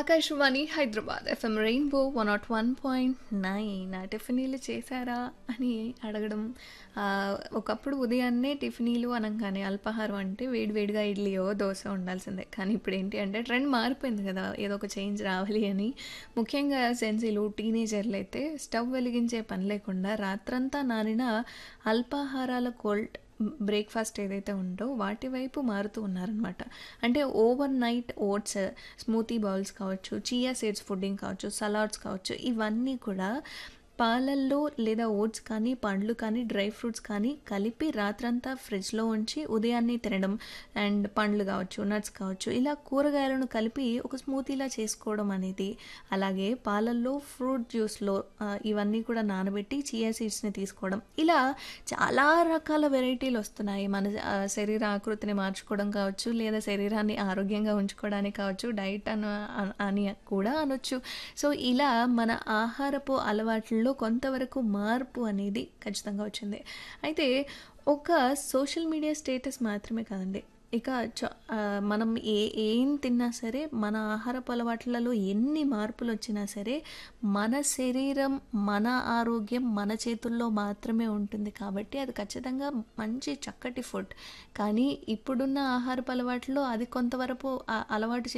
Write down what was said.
Akashvani Hyderabad FM rainbow one nought one point nine టిఫినీలు చేశారా అని అడగడం ఆ, ఒకప్పుడు ఉదయాన్నే టిఫినీలు అనగానే అల్పాహారం అంటే వేడివేడిగా ఇడ్లీయో దోశ ఉండాల్సిందే కానీ ఇప్పుడు ఏంటి అంటే ట్రెండ్ మారిపోయింది కదా ఏదో ఒక చేంజ్ రావాలి అని ముఖ్యంగా సెన్సీలు టీనేజర్లు అయితే స్టవ్ వెలిగించే పని లేకుండా రాత్రంతా నానిన అల్పాహారాల కోల్డ్ బ్రేక్ఫాస్ట్ ఏదైతే ఉందో వాటి వైపు మారుతూ ఉన్నారనమాట అంటే overnight oats smoothie bowls కావచ్చు చియా సీడ్స్ ఫుడ్డింగ్ కావచ్చు సలాడ్స్ కావచ్చు ఇవన్నీ కూడా పాలల్లో లేదా ఓట్స్ కానీ పండ్లు కానీ డ్రై ఫ్రూట్స్ కానీ కలిపి రాత్రంతా ఫ్రిడ్జ్లో ఉంచి ఉదయాన్నే తినడం అండ్ పండ్లు కావచ్చు నట్స్ కావచ్చు ఇలా కూరగాయలను కలిపి ఒక స్మూతీలా చేసుకోవడం అనేది అలాగే పాలల్లో ఫ్రూట్ జ్యూస్లో ఇవన్నీ కూడా నానబెట్టి చియా సీడ్స్ని తీసుకోవడం ఇలా చాలా రకాల వెరైటీలు వస్తున్నాయి మన ఆ, శరీర ఆకృతిని మార్చుకోవడం కావచ్చు లేదా శరీరాన్ని ఆరోగ్యంగా ఉంచుకోవడానికి కావచ్చు డైట్ అన అన- అని కూడా అనొచ్చు సో ఇలా మన ఆహారపు అలవాట్లలో కొంతవరకు మార్పు అనేది ఖచ్చితంగా వచ్చింది అయితే ఒక సోషల్ మీడియా స్టేటస్ మాత్రమే కాదండి ఇక చ- ఆ, మనం ఏ ఏం తిన్నా సరే మన ఆహారపు అలవాట్లలో ఎన్ని మార్పులు వచ్చినా సరే మన శరీరం మన ఆరోగ్యం మన చేతుల్లో మాత్రమే ఉంటుంది కాబట్టి అది ఖచ్చితంగా మంచి చక్కటి ఫుడ్ కానీ ఇప్పుడున్న ఆహారపు అలవాట్లో అది కొంతవరకు ఆ- అలవాటు